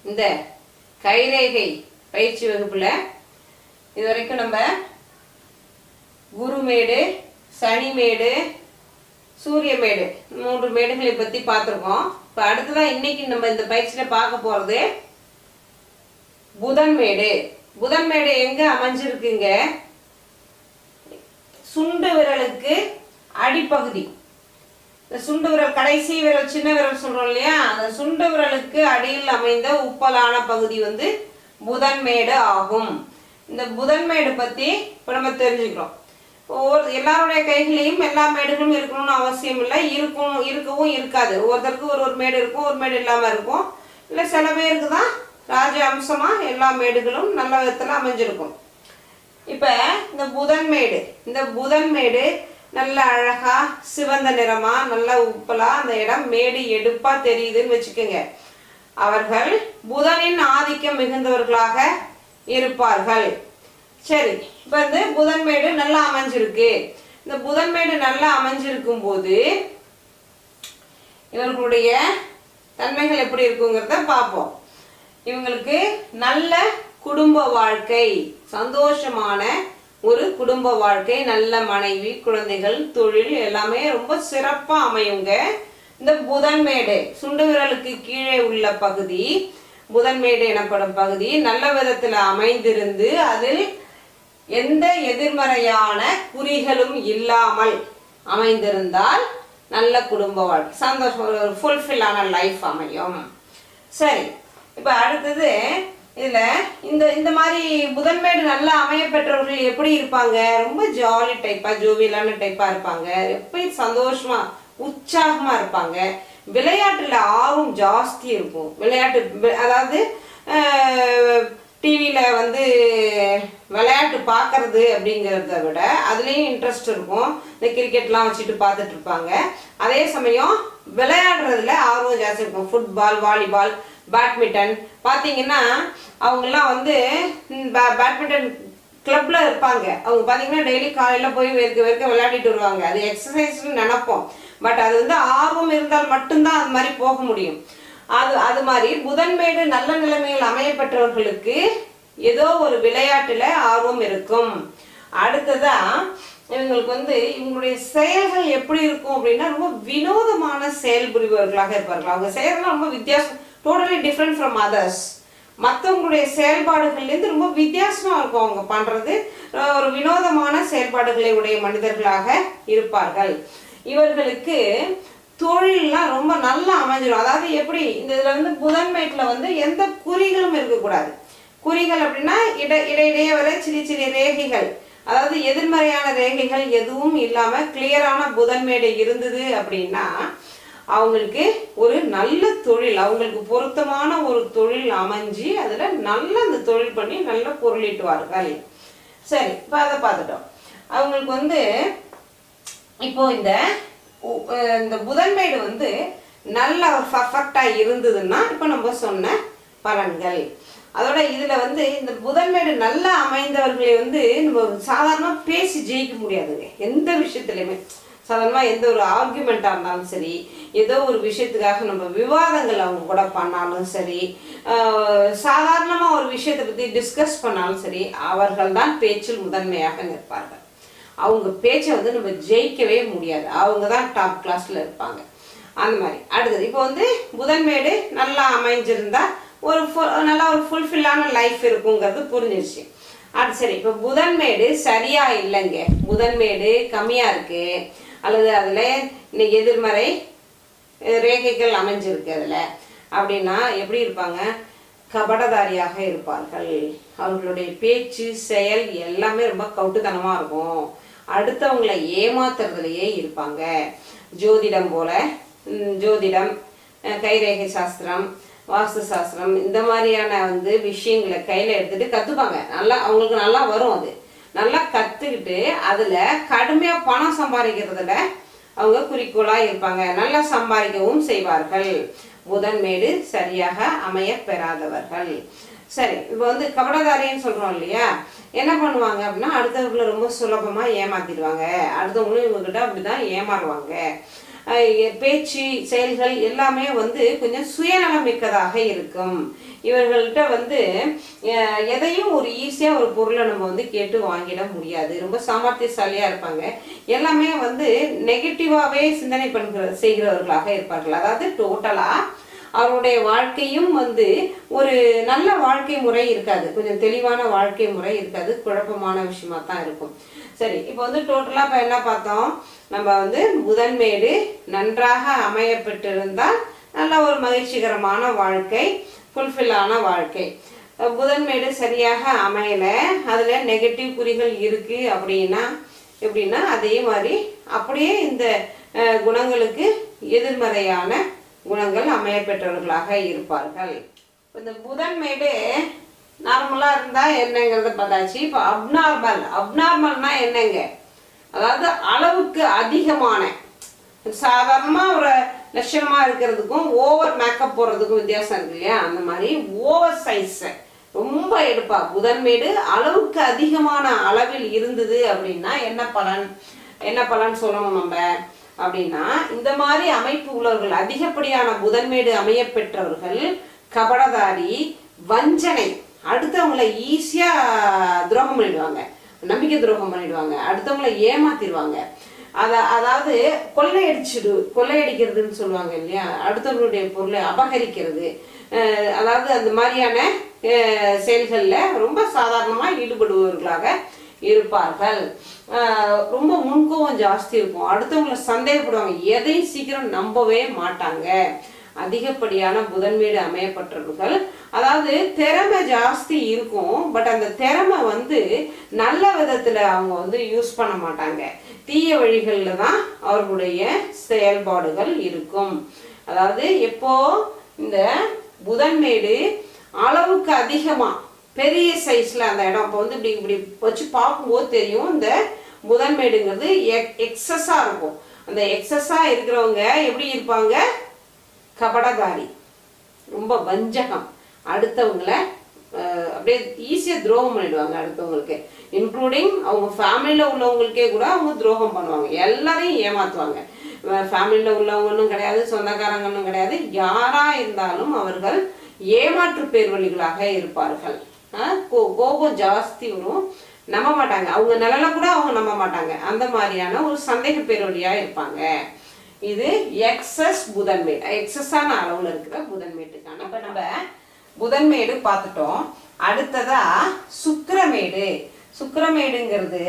இந்த கைரேகை பயிற்சி வகுப்புல இது வரைக்கும் நம்ம குருமேடு சனிமேடு சூரியமேடு மூன்று மேடுகளை பத்தி பார்த்துருக்கோம் இப்போ அடுத்ததான் இன்னைக்கு நம்ம இந்த பயிற்சியில பார்க்க போறது புதன்மேடு புதன்மேடு எங்க அமைஞ்சிருக்குங்க சுண்டு விரலுக்கு அடிப்பகுதி இந்த சுண்டு விரல் கடைசி விரல் சின்ன விரல் சொல்றோம் இல்லையா அந்த சுண்டு விரலுக்கு அடியில் அமைந்த உப்பலான பகுதி வந்து புதன்மேடு ஆகும் இந்த புதன்மேடு பத்தி இப்ப நம்ம தெரிஞ்சுக்கிறோம் ஒவ்வொரு எல்லாருடைய கைகளையும் எல்லா மேடுகளும் இருக்கணும்னு அவசியம் இல்லை இருக்கும் இருக்கவும் இருக்காது ஒவ்வொருத்தருக்கு ஒரு ஒரு மேடு இருக்கும் ஒரு மேடு இல்லாம இருக்கும் இல்லை சில பேருக்கு தான் ராஜ அம்சமா எல்லா மேடுகளும் நல்ல விதத்துல அமைஞ்சிருக்கும் இப்ப இந்த புதன்மேடு இந்த புதன்மேடு நல்ல அழகா சிவந்த நிறமா நல்ல உப்பலா அந்த இடம் மேடு எடுப்பா தெரியுதுன்னு வச்சுக்கோங்க அவர்கள் புதனின் ஆதிக்கம் மிகுந்தவர்களாக இருப்பார்கள் சரி இப்ப வந்து புதன்மேடு நல்லா அமைஞ்சிருக்கு இந்த புதன்மேடு நல்லா அமைஞ்சிருக்கும் போது இவர்களுடைய தன்மைகள் எப்படி இருக்குங்கிறத பார்ப்போம் இவங்களுக்கு நல்ல குடும்ப வாழ்க்கை சந்தோஷமான ஒரு குடும்ப வாழ்க்கை நல்ல மனைவி குழந்தைகள் தொழில் எல்லாமே ரொம்ப சிறப்பா அமையுங்க இந்த புதன்மேடு சுண்டு விரலுக்கு கீழே உள்ள பகுதி புதன்மேடு எனப்படும் பகுதி நல்ல விதத்துல அமைந்திருந்து அதில் எந்த எதிர்மறையான குறிகளும் இல்லாமல் அமைந்திருந்தால் நல்ல குடும்ப வாழ்க்கை சந்தோஷம் ஒரு ஃபுல்ஃபில்லான லைஃப் அமையும் சரி இப்போ அடுத்தது இதுல இந்த இந்த மாதிரி புதன்மேடு நல்லா அமைய பெற்றவர்கள் எப்படி இருப்பாங்க ரொம்ப ஜாலி டைப்பா ஜோவியலான டைப்பா இருப்பாங்க எப்பயும் சந்தோஷமா உற்சாகமா இருப்பாங்க விளையாட்டுல ஆர்வம் ஜாஸ்தி இருக்கும் விளையாட்டு வி- அதாவது டிவியில் வந்து விளையாட்டு பார்க்கறது அப்படிங்கிறத விட அதுலேயும் இன்ட்ரெஸ்ட் இருக்கும் இந்த கிரிக்கெட்லாம் வச்சுட்டு பார்த்துட்டு இருப்பாங்க அதே சமயம் விளையாடுறதுல ஆர்வம் ஜாஸ்தி இருக்கும் ஃபுட்பால் வாலிபால் பேட்மிண்டன் பார்த்தீங்கன்னா அவங்கெல்லாம் வந்து ம், பே- பேட்மிண்டன் கிளப்ல இருப்பாங்க அவங்க பார்த்தீங்கன்னா டெய்லி காலையில் போய் வெறுக்க வெறுக்க விளையாடிட்டு வருவாங்க அது எக்ஸசைஸ்னு நினைப்போம் பட் அது வந்து ஆர்வம் இருந்தால் மட்டும்தான் அது மாதிரி போக முடியும் அது அது மாதிரி புதன்மேடு நல்ல நிலைமையில் அமைய பெற்றவர்களுக்கு ஏதோ ஒரு விளையாட்டுல ஆர்வம் இருக்கும் அடுத்ததா இவங்களுக்கு வந்து இவங்களுடைய செயல்கள் எப்படி இருக்கும் அப்படின்னா ரொம்ப வினோதமான செயல் புரிபவர்களாக இருப்பார்கள் அவங்க செயல்கள் ரொம்ப வித்தியாசம் டோட்டலி டிஃப்ரெண்ட் ஃப்ரம் அதர்ஸ் மற்றவங்களுடைய செயல்பாடுகள்லேருந்து ரொம்ப வித்தியாசமா இருக்கும் அவங்க பண்றது அஹ் ஒரு வினோதமான செயல்பாடுகளை உடைய மனிதர்களாக இருப்பார்கள் இவர்களுக்கு தொழில்லாம் ரொம்ப நல்லா அமைஞ்சிடும் அதாவது எப்படி இந்த இதுல வந்து புதன்மேட்டுல வந்து எந்த குறிகளும் இருக்கக்கூடாது குறிகள் அப்படின்னா இட இடையிடையே வர சிறிய சிறிய ரேகைகள் அதாவது எதிர்மறையான ரேகைகள் எதுவும் இல்லாம கிளியரான புதன்மேடு இருந்தது அப்படின்னா அவங்களுக்கு ஒரு நல்ல தொழில் அவங்களுக்கு பொருத்தமான ஒரு தொழில் அமைஞ்சு அதுல நல்ல அந்த தொழில் பண்ணி நல்ல பொருளீட்டுவார்கள் சரி இப்போ அதை பார்த்துட்டோம் அவங்களுக்கு வந்து இப்போ இந்த உ- அஹ் இந்த புதன்மேடு வந்து நல்ல பர்ஃபெக்டா இருந்ததுன்னா இப்போ நம்ம சொன்ன பலன்கள் அதோட இதுல வந்து இந்த புதன்மேடு நல்லா அமைந்தவர்களை வந்து நம்ம சாதாரணமா பேசி ஜெயிக்க முடியாதுங்க எந்த விஷயத்துலையுமே சாதாரணமா எந்த ஒரு ஆர்குமெண்ட்டாக இருந்தாலும் சரி ஏதோ ஒரு விஷயத்துக்காக நம்ம விவாதங்கள் அவங்க கூட பண்ணாலும் சரி ஆஹ் சாதாரணமா ஒரு விஷயத்தை பத்தி டிஸ்கஸ் பண்ணாலும் சரி அவர்கள் தான் பேச்சில் முதன்மையாக நிற்பார்கள் அவங்க பேச்சை வந்து நம்ம ஜெயிக்கவே முடியாது அவங்க தான் டாப் கிளாஸ்ல இருப்பாங்க அந்த மாதிரி அடுத்தது இப்போ வந்து புதன்மேடு நல்லா அமைஞ்சிருந்தா ஒரு full- நல்லா ஒரு ஃபுல்ஃபில்லான லைஃப் இருக்குங்கிறது புரிஞ்சிருச்சு அது சரி இப்போ புதன்மேடு சரியா இல்லைங்க புதன்மேடு கம்மியா இருக்கு அல்லது அதுல இன்னைக்கு எதிர்மறை அஹ், ரேகைகள் அமைஞ்சிருக்கு அதுல அப்படின்னா எப்படி இருப்பாங்க கபடதாரியாக இருப்பார்கள் அவர்களுடைய பேச்சு செயல் எல்லாமே ரொம்ப கவுட்டுத்தனமா இருக்கும் அடுத்தவங்களை ஏமாத்துறதுலயே இருப்பாங்க ஜோதிடம் போல ம், ஜோதிடம் அஹ், கைரேகை சாஸ்திரம் வாஸ்து சாஸ்திரம் இந்த மாதிரியான வந்து விஷயங்களை கையில எடுத்துட்டு கத்துப்பாங்க நல்லா அவங்களுக்கு நல்லா வரும் அது நல்லா கத்துக்கிட்டு அதுல கடுமையா பணம் சம்பாதிக்கிறதுல அவங்க குறிக்கோளா இருப்பாங்க நல்லா சம்பாதிக்கவும் செய்வார்கள் புதன்மேடு சரியாக அமைய பெறாதவர்கள் சரி இப்போ வந்து கபடதாரின்னு சொல்றோம் இல்லையா என்ன பண்ணுவாங்க அப்படின்னா அடுத்தவர்களை ரொம்ப சுலபமா ஏமாத்திடுவாங்க அடுத்தவங்களும் இவங்ககிட்ட அப்படிதான் ஏமாறுவாங்க அஹ், பேச்சு செயல்கள் எல்லாமே வந்து கொஞ்சம் சுயநலமிக்கதாக இருக்கும் இவர்கள்ட்ட வந்து அஹ், எதையும் ஒரு ஈஸியாக ஒரு பொருளை நம்ம வந்து கேட்டு வாங்கிட முடியாது ரொம்ப சாமர்த்தியசாலியாக இருப்பாங்க எல்லாமே வந்து நெகட்டிவாகவே சிந்தனை பண்ணுகிற செய்கிறவர்களாக இருப்பார்கள் அதாவது டோட்டலாக அவருடைய வாழ்க்கையும் வந்து ஒரு நல்ல வாழ்க்கை முறை இருக்காது கொஞ்சம் தெளிவான வாழ்க்கை முறை இருக்காது குழப்பமான விஷயமா தான் இருக்கும் சரி இப்போ வந்து டோட்டலாக இப்போ என்ன பார்த்தோம் நம்ம வந்து முதன்மேடு நன்றாக அமையப்பட்டிருந்தால் நல்ல ஒரு மகிழ்ச்சிகரமான வாழ்க்கை ஃபுல்ஃபில்லான வாழ்க்கை அஹ் புதன்மேடு சரியாக அமையல அதில் நெகட்டிவ் குறிகள் இருக்கு அப்படின்னா எப்படின்னா அதே மாதிரி அப்படியே இந்த அஹ், குணங்களுக்கு எதிர்மறையான குணங்கள் அமைய பெற்றவர்களாக இருப்பார்கள் இந்த புதன்மேடு நார்மலாக இருந்தால் என்னங்கிறத பார்த்தாச்சு இப்போ அப்நார்மல் அப்நார்மல்னா என்னங்க அதாவது அளவுக்கு அதிகமான சாதாரணமாக ஒரு லட்சணமாக இருக்கிறதுக்கும் ஓவர் மேக்கப் போடுறதுக்கும் வித்தியாசம் இருக்கு இல்லையா அந்த மாதிரி ஓவர் சைஸ் ரொம்ப எடுப்பா புதன்மேடு அளவுக்கு அதிகமான அளவில் இருந்தது அப்படின்னா என்ன பலன் என்ன பலன் சொல்லணும் நம்ம அப்படின்னா இந்த மாதிரி அமைப்பு உள்ளவர்கள் அதிகப்படியான புதன்மேடு அமைய பெற்றவர்கள் கபடதாரி வஞ்சனை அடுத்தவங்களை ஈஸியா துரோகம் பண்ணிடுவாங்க நம்பிக்கை துரோகம் பண்ணிடுவாங்க அடுத்தவங்களை ஏமாத்திடுவாங்க அத அதாவது கொள்ளையடிச்சிடு கொள்ளையடிக்கிறதுன்னு சொல்லுவாங்க இல்லையா அடுத்தவங்களுடைய பொருளை அபகரிக்கிறது அஹ் அதாவது அந்த மாதிரியான அஹ் செயல்களில் ரொம்ப சாதாரணமாக ஈடுபடுபவர்களாக இருப்பார்கள் அஹ் ரொம்ப முன்கோவம் ஜாஸ்தி இருக்கும் அடுத்தவங்களை சந்தேகப்படுவாங்க எதையும் சீக்கிரம் நம்பவே மாட்டாங்க அதிகப்படியான புதன்மேடு அமையப்பட்டவர்கள் அதாவது திறமை ஜாஸ்தி இருக்கும் பட் அந்த திறமை வந்து நல்ல விதத்துல அவங்க வந்து யூஸ் பண்ண மாட்டாங்க தீய வழிகளில் தான் அவர்களுடைய செயல்பாடுகள் இருக்கும் அதாவது எப்போ இந்த புதன்மேடு அளவுக்கு அதிகமா பெரிய சைஸ்ல அந்த இடம் இப்போ வந்து இப்படி இப்படி வச்சு பார்க்கும்போது தெரியும் இந்த புதன்மேடுங்கிறது எக்ஸஸா இருக்கும் அந்த எக்ஸஸா இருக்கிறவங்க எப்படி இருப்பாங்க கபடகாரி ரொம்ப வஞ்சகம் அடுத்தவங்கள அஹ், அப்படியே ஈஸியாக துரோகம் பண்ணிடுவாங்க அடுத்தவங்களுக்கு இன்க்ளூடிங் அவங்க ஃபேமிலியில் உள்ளவங்களுக்கே கூட அவங்க துரோகம் பண்ணுவாங்க எல்லாரையும் ஏமாத்துவாங்க ஃபேமிலியில் உள்ளவங்களும் கிடையாது சொந்தக்காரங்களும் கிடையாது யாராக இருந்தாலும் அவர்கள் ஏமாற்று பேர்வழிகளாக இருப்பார்கள் அஹ், கோ- கோபம் ஜாஸ்தி வரும் நம்ப மாட்டாங்க அவங்க நிழல கூட அவங்க நம்ப மாட்டாங்க அந்த மாதிரியான ஒரு சந்தேக பேர்வழியா இருப்பாங்க இது எக்ஸஸ் புதன்மேடு எக்ஸஸான அளவுல இருக்கிற புதன்மேட்டுக்கான இப்ப நம்ம புதன்மேடு பார்த்துட்டோம் அடுத்ததா சுக்கிரமேடு சுக்கிரமேடுங்கிறது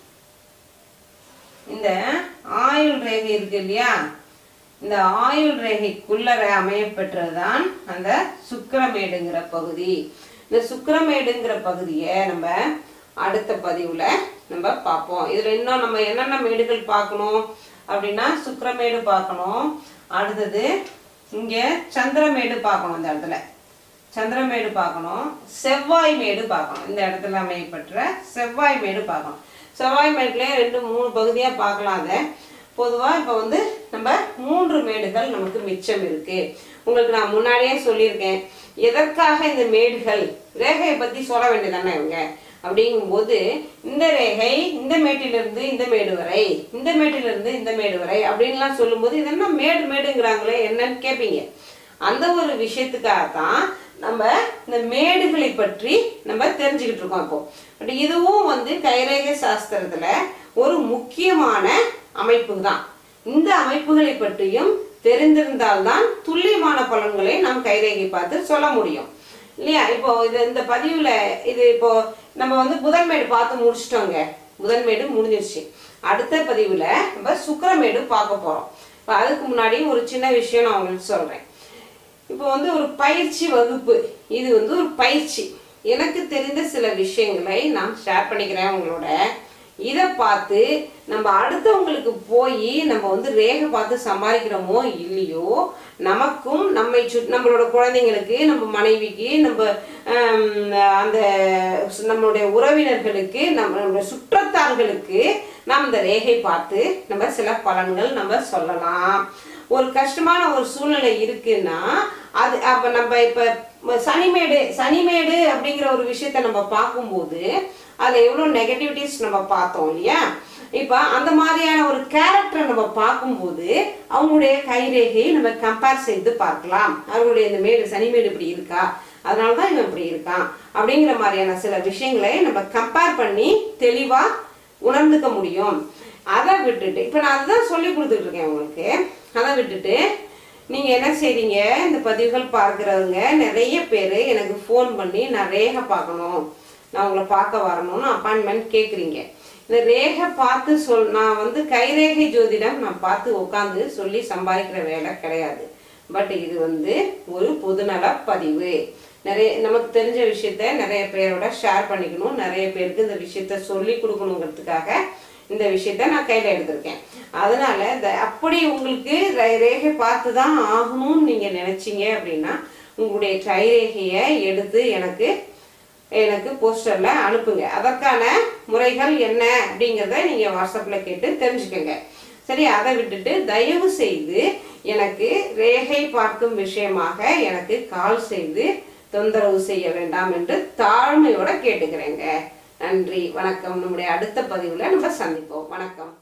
இந்த ஆயுள் ரேகை இருக்கு இல்லையா இந்த ஆயுள் ரேகைக்குள்ளர அமையப்பெற்றதுதான் அந்த சுக்கிரமேடுங்கிற பகுதி இந்த சுக்கிரமேடுங்கிற பகுதியை நம்ம அடுத்த பதிவுல நம்ம பார்ப்போம் இதுல இன்னும் நம்ம என்னென்ன மேடுகள் பார்க்கணும் அப்படின்னா சுக்கிரமேடு பார்க்கணும் அடுத்தது இங்க சந்திரமேடு பார்க்கணும் இந்த இடத்துல சந்திரமேடு பார்க்கணும் செவ்வாய் மேடு பார்க்கணும் இந்த இடத்துல அமையப்பெற்ற செவ்வாய் மேடு பார்க்கணும் செவ்வாய் மேட்லேயே ரெண்டு மூணு பகுதியாக பார்க்கலாம் அதை பொதுவாக இப்போ வந்து நம்ம மூன்று மேடுகள் நமக்கு மிச்சம் இருக்கு உங்களுக்கு நான் முன்னாடியே சொல்லியிருக்கேன் எதற்காக இந்த மேடுகள் ரேகையை பற்றி சொல்ல வேண்டியதானே இவங்க அப்படிங்கும்போது இந்த ரேகை இந்த மேட்டிலிருந்து இந்த மேடு வரை இந்த மேட்டிலிருந்து இந்த மேடு வரை அப்படின்லாம் சொல்லும்போது இது என்ன மேடு மேடுங்கிறாங்களே என்னன்னு கேட்பீங்க அந்த ஒரு விஷயத்துக்காக தான் நம்ம இந்த மேடுகளை பற்றி நம்ம தெரிஞ்சுக்கிட்டு இருக்கோம் இப்போ பட் இதுவும் வந்து கைரேகை சாஸ்திரத்துல ஒரு முக்கியமான அமைப்பு தான் இந்த அமைப்புகளை பற்றியும் தெரிந்திருந்தால்தான் துல்லியமான பலன்களை நாம் கைரேகை பார்த்து சொல்ல முடியும் இல்லையா இப்போ இது இந்த பதிவுல இது இப்போ நம்ம வந்து புதன்மேடு பார்த்து முடிச்சிட்டோங்க புதன்மேடு முடிஞ்சிருச்சு அடுத்த பதிவுல நம்ம சுக்கிரமேடு பார்க்க போறோம் இப்போ அதுக்கு முன்னாடி ஒரு சின்ன விஷயம் நான் உங்களுக்கு சொல்றேன் இப்போ வந்து ஒரு பயிற்சி வகுப்பு இது வந்து ஒரு பயிற்சி எனக்கு தெரிந்த சில விஷயங்களை நான் ஷேர் பண்ணிக்கிறேன் உங்களோட இதை பார்த்து நம்ம அடுத்தவங்களுக்கு போய் நம்ம வந்து ரேகை பார்த்து சம்பாதிக்கிறோமோ இல்லையோ நமக்கும் நம்மை சு நம்மளோட குழந்தைங்களுக்கு நம்ம மனைவிக்கு நம்ம ஆம், அந்த நம்மளுடைய உறவினர்களுக்கு நம்ம நம்மளுடைய சுற்றத்தார்களுக்கு நாம் இந்த ரேகை பார்த்து நம்ம சில பலன்கள் நம்ம சொல்லலாம் ஒரு கஷ்டமான ஒரு சூழ்நிலை இருக்குன்னா அது அப்போ நம்ம இப்போ சனிமேடு சனிமேடு அப்படிங்கிற ஒரு விஷயத்த நம்ம பார்க்கும்போது அதில் எவ்வளோ நெகட்டிவிட்டிஸ் நம்ம பார்த்தோம் இல்லையா இப்போ அந்த மாதிரியான ஒரு கேரக்டரை நம்ம பார்க்கும்போது அவங்களுடைய கைரேகையை நம்ம கம்பேர் செய்து பார்க்கலாம் அவங்களுடைய இந்த மேடு சனிமேடு இப்படி இருக்கா அதனால தான் இவன் இப்படி இருக்கான் அப்படிங்கிற மாதிரியான சில விஷயங்களை நம்ம கம்பேர் பண்ணி தெளிவாக உணர்ந்துக்க முடியும் அதை விட்டுட்டு இப்போ நான் அதுதான் சொல்லி கொடுத்துட்டு இருக்கேன் உங்களுக்கு அதை விட்டுட்டு நீங்கள் என்ன செய்றீங்க இந்த பதிவுகள் பார்க்குறவங்க நிறைய பேர் எனக்கு ஃபோன் பண்ணி நான் ரேகை பார்க்கணும் நான் உங்களை பார்க்க வரணும்னு அப்பாயின்மெண்ட் கேட்குறீங்க இந்த ரேகை பார்த்து சொல் நான் வந்து கைரேகை ஜோதிடம் நான் பார்த்து உட்காந்து சொல்லி சம்பாதிக்கிற வேலை கிடையாது பட் இது வந்து ஒரு பொதுநல பதிவு நிறைய நமக்கு தெரிஞ்ச விஷயத்த நிறைய பேரோட ஷேர் பண்ணிக்கணும் நிறைய பேருக்கு இந்த விஷயத்த சொல்லி கொடுக்கணுங்கிறதுக்காக இந்த விஷயத்த நான் கையில் எடுத்திருக்கேன் அதனால இந்த அப்படி உங்களுக்கு ரே- ரேகை பார்த்து தான் ஆகணும்னு நீங்கள் நினைச்சீங்க அப்படின்னா உங்களுடைய கைரேகையை எடுத்து எனக்கு எனக்கு போஸ்டரில் அனுப்புங்க அதற்கான முறைகள் என்ன அப்படிங்கிறத நீங்கள் வாட்ஸ்அப்பில் கேட்டு தெரிஞ்சுக்கோங்க சரி அதை விட்டுட்டு தயவு செய்து எனக்கு ரேகை பார்க்கும் விஷயமாக எனக்கு கால் செய்து தொந்தரவு செய்ய வேண்டாம் என்று தாழ்மையோட கேட்டுக்கிறேங்க நன்றி வணக்கம் நம்முடைய அடுத்த பதிவில் நம்ம சந்திப்போம் வணக்கம்